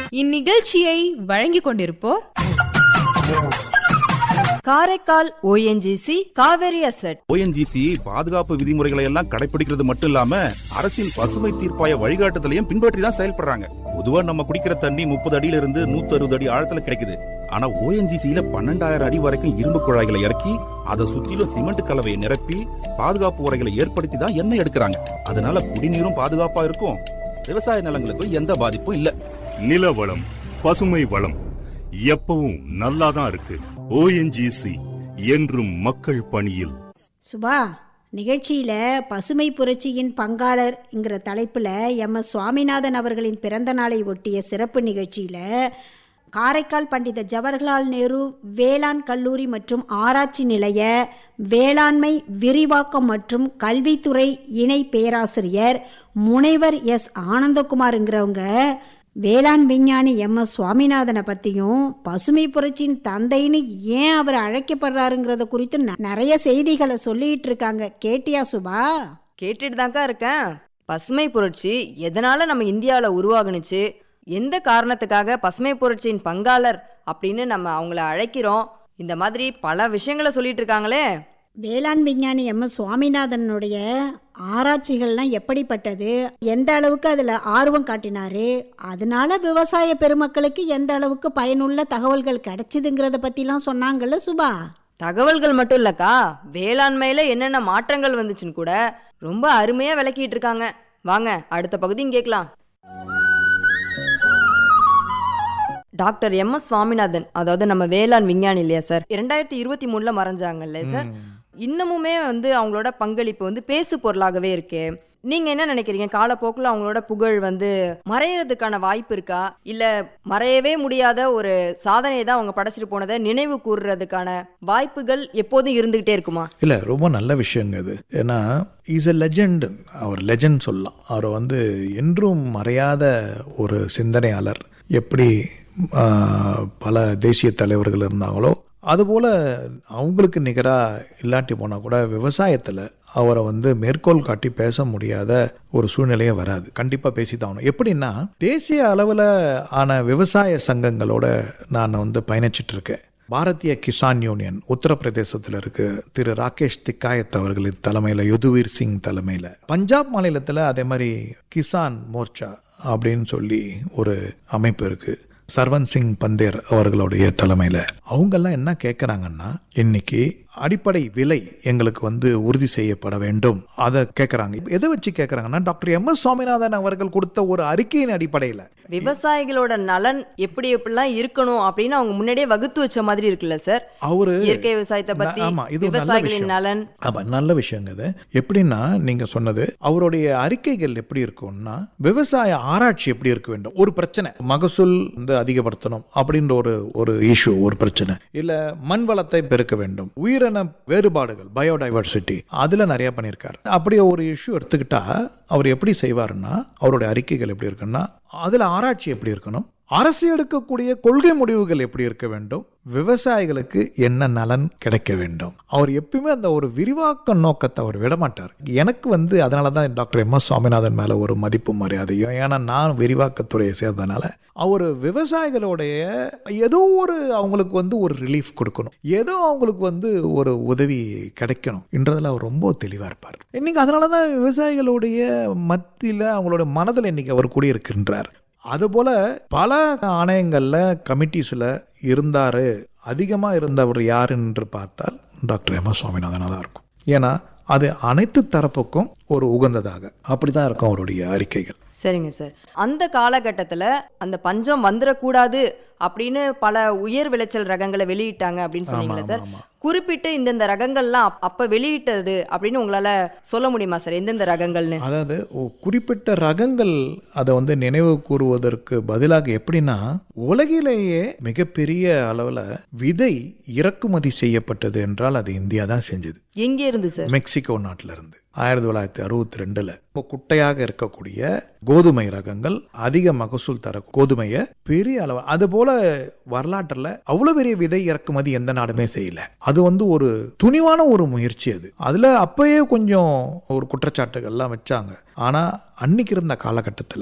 இந்நிகழ்ச்சியை வழங்கிக் கொண்டிருப்போர் Karaikal ONGC Cauvery asset ONGC பாதுகாப்பு விதிமுறைகளை எல்லாம் கடைபிடிக்கிறது மட்டும் இல்லாம அரசின் பசுமை தீர்ப்பாய வழிகாட்டுதலையும் பின்பற்றி தான் செயல்படுறாங்க பொதுவா நம்ம குடிக்கிற தண்ணி முப்பது அடியில இருந்து நூத்தி அறுபது அடி ஆழத்துல கிடைக்குது ஆனா ஓஎன்ஜிசியில பன்னெண்டாயிரம் அடி வரைக்கும் இரும்பு குழாய்களை இறக்கி அதை சுத்திலும் சிமெண்ட் கலவையை நிரப்பி பாதுகாப்பு உரைகளை ஏற்படுத்தி தான் எண்ணெய் எடுக்கிறாங்க அதனால குடிநீரும் பாதுகாப்பா இருக்கும் விவசாய நிலங்களுக்கும் எந்த பாதிப்பும் இல்ல நில வளம் பசுமை வளம் எப்பவும் நல்லாதான் இருக்கு ஓஎன்ஜிசி என்றும் மக்கள் பணியில் சுபா நிகழ்ச்சியில பசுமை புரட்சியின் பங்காளர்ங்கிற தலைப்புல எம் எஸ் சுவாமிநாதன் அவர்களின் பிறந்த நாளை ஒட்டிய சிறப்பு நிகழ்ச்சியில காரைக்கால் பண்டித ஜவஹர்லால் நேரு வேளாண் கல்லூரி மற்றும் ஆராய்ச்சி நிலைய வேளாண்மை விரிவாக்கம் மற்றும் கல்வித்துறை இணை பேராசிரியர் முனைவர் எஸ் ஆனந்தகுமாருங்கிறவங்க வேளாண் விஞ்ஞானி எம் எஸ் சுவாமிநாதனை பற்றியும் பசுமை புரட்சியின் தந்தைன்னு ஏன் அவர் அழைக்கப்படுறாருங்கிறத குறித்து ந- நிறைய செய்திகளை சொல்லிட்டு இருக்காங்க கேட்டியா சுபா கேட்டுட்டு தான்க்கா இருக்கேன் பசுமை புரட்சி எதனால நம்ம இந்தியாவில் உருவாகுனுச்சு எந்த காரணத்துக்காக பசுமை புரட்சியின் பங்காளர் அப்படின்னு நம்ம அவங்கள அழைக்கிறோம் இந்த மாதிரி பல விஷயங்களை சொல்லிட்டு இருக்காங்களே வேளாண் விஞ்ஞானி எம் எஸ் சுவாமிநாதனுடைய ஆராய்ச்சிகள்லாம் எப்படிப்பட்டது எந்த அளவுக்கு அதில் ஆர்வம் காட்டினாரு அதனால விவசாய பெருமக்களுக்கு எந்த அளவுக்கு பயனுள்ள தகவல்கள் கிடைச்சிதுங்கிறத பற்றிலாம் சொன்னாங்கல்ல சுபா தகவல்கள் மட்டும் இல்லக்கா வேளாண்மையில என்னென்ன மாற்றங்கள் வந்துச்சுன்னு கூட ரொம்ப அருமையா விளக்கிட்டு இருக்காங்க வாங்க அடுத்த பகுதியும் கேட்கலாம் டாக்டர் எம் எஸ் சுவாமிநாதன் அதாவது நம்ம வேளாண் விஞ்ஞானி இல்லையா சார் இரண்டாயிரத்தி இருபத்தி மூணுல மறைஞ்சாங்கல்ல சார் இன்னமுமே வந்து அவங்களோட பங்களிப்பு வந்து பேசு பொருளாகவே இருக்கு நீங்க என்ன நினைக்கிறீங்க காலப்போக்கில் அவங்களோட புகழ் வந்து மறையறதுக்கான வாய்ப்பு இருக்கா இல்ல மறையவே முடியாத ஒரு சாதனையை தான் அவங்க படைச்சிட்டு போனதை நினைவு கூறுறதுக்கான வாய்ப்புகள் எப்போதும் இருந்துகிட்டே இருக்குமா இல்லை ரொம்ப நல்ல விஷயங்க இது ஏன்னா இஸ் எ லெஜெண்ட் அவர் லெஜெண்ட் சொல்லலாம் அவர் வந்து என்றும் மறையாத ஒரு சிந்தனையாளர் எப்படி ஆ, பல தேசிய தலைவர்கள் இருந்தாங்களோ அதுபோல் அவங்களுக்கு நிகராக இல்லாட்டி போனால் கூட விவசாயத்தில் அவரை வந்து மேற்கோள் காட்டி பேச முடியாத ஒரு சூழ்நிலையே வராது கண்டிப்பாக பேசி தான் ஆகணும் எப்படின்னா தேசிய அளவில் ஆன விவசாய சங்கங்களோட நான் வந்து பயணிச்சிட்டு இருக்கேன் பாரதிய கிசான் யூனியன் உத்தரப்பிரதேசத்தில் இருக்கு திரு ராகேஷ் திக்காயத் அவர்களின் தலைமையில் யுதுவீர் சிங் தலைமையில் பஞ்சாப் மாநிலத்தில் அதே மாதிரி கிசான் மோர்ச்சா அப்படின்னு சொல்லி ஒரு அமைப்பு இருக்கு சர்வன் சிங் பந்தேர் அவர்களுடைய தலைமையில் அவங்கெல்லாம் என்ன கேட்குறாங்கன்னா இன்னைக்கு அடிப்படை விலை எங்களுக்கு வந்து உறுதி செய்யப்பட வேண்டும் அதை கேட்குறாங்க எதை வச்சு கேட்குறாங்கன்னா டாக்டர் எம் எஸ் சுவாமிநாதன் அவர்கள் கொடுத்த ஒரு அறிக்கையின் அடிப்படையில் விவசாயிகளோட நலன் எப்படி எப்படிலாம் இருக்கணும் அப்படின்னு அவங்க முன்னாடியே வகுத்து வச்ச மாதிரி இருக்குல்ல சார் அவரு இயற்கை விவசாயத்தை பத்தி ஆமா இது ஒரு நல்ல விவசாயிகளின் விஷயம். நலன் ஆமா நல்ல விஷயங்க இது எப்படின்னா நீங்க சொன்னது அவருடைய அறிக்கைகள் எப்படி இருக்கும்னா விவசாய ஆராய்ச்சி எப்படி இருக்க வேண்டும் ஒரு பிரச்சனை மகசூல் வந்து அதிகப்படுத்தணும் அப்படின்ற ஒரு ஒரு இஷ்யூ ஒரு பிரச்சனை இல்ல மண் வளத்தை பெருக்க வேண்டும் உயிரின வேறுபாடுகள் பயோடைவர்சிட்டி அதுல நிறைய பண்ணியிருக்காரு அப்படி ஒரு இஷ்யூ எடுத்துக்கிட்டா அவர் எப்படி செய்வாருன்னா அவருடைய அறிக்கைகள் எப்படி இருக்குன்னா அதுல ஆராய்ச்சி எப்படி இருக்கணும் அரசு எடுக்கக்கூடிய கொள்கை முடிவுகள் எப்படி இருக்க வேண்டும் விவசாயிகளுக்கு என்ன நலன் கிடைக்க வேண்டும் அவர் எப்பயுமே அந்த ஒரு விரிவாக்க நோக்கத்தை அவர் விடமாட்டார் எனக்கு வந்து அதனால தான் டாக்டர் எம் எஸ் சுவாமிநாதன் மேலே ஒரு மதிப்பு மரியாதையும் ஏன்னா நான் விரிவாக்கத்துறையை சேர்ந்தனால அவர் விவசாயிகளுடைய ஏதோ ஒரு அவங்களுக்கு வந்து ஒரு ரிலீஃப் கொடுக்கணும் ஏதோ அவங்களுக்கு வந்து ஒரு உதவி கிடைக்கணும் என்றதில் அவர் ரொம்ப தெளிவாக இருப்பார் இன்னைக்கு அதனால தான் விவசாயிகளுடைய மத்தியில் அவங்களோட மனதில் இன்னைக்கு அவர் கூடியிருக்கின்றார் அதுபோல் பல ஆணையங்களில் கமிட்டிஸில் இருந்தார் அதிகமாக இருந்தவர் யார் என்று பார்த்தால் டாக்டர் எம் எஸ் சுவாமிநாதனாக தான் இருக்கும் ஏன்னா அது அனைத்து தரப்புக்கும் ஒரு உகந்ததாக அப்படி தான் இருக்கும் அவருடைய அறிக்கைகள் சரிங்க சார் அந்த காலகட்டத்துல அந்த பஞ்சம் வந்துடக்கூடாது அப்படின்னு பல உயர் விளைச்சல் ரகங்களை வெளியிட்டாங்க அப்படின்னு சொன்னீங்களே சார் ஆமா. குறிப்பிட்டு இந்தந்த ரகங்கள்லாம் அப்- அப்ப வெளியிட்டது அப்படின்னு உங்களால சொல்ல முடியுமா சார் எந்தெந்த ரகங்கள்னு அதாவது ஒ- குறிப்பிட்ட ரகங்கள் அதை வந்து நினைவு கூறுவதற்கு பதிலாக எப்படின்னா உலகிலேயே மிகப்பெரிய அளவில் விதை இறக்குமதி செய்யப்பட்டது என்றால் அது இந்தியா தான் செஞ்சது எங்க இருந்து சார் மெக்சிகோ நாட்டில இருந்து ஆயிரத்தி தொள்ளாயிரத்தி அறுபத்தி ரெண்டுல இப்போ குட்டையாக இருக்கக்கூடிய கோதுமை ரகங்கள் அதிக மகசூல் தர கோதுமையை பெரிய அளவு அது போல வரலாற்றில் அவ்வளவு பெரிய விதை இறக்குமதி எந்த நாடுமே செய்யல அது வந்து ஒரு துணிவான ஒரு முயற்சி அது அதுல அப்பயே கொஞ்சம் ஒரு குற்றச்சாட்டுகள்லாம் வச்சாங்க ஆனா அன்னைக்கு இருந்த காலகட்டத்தில்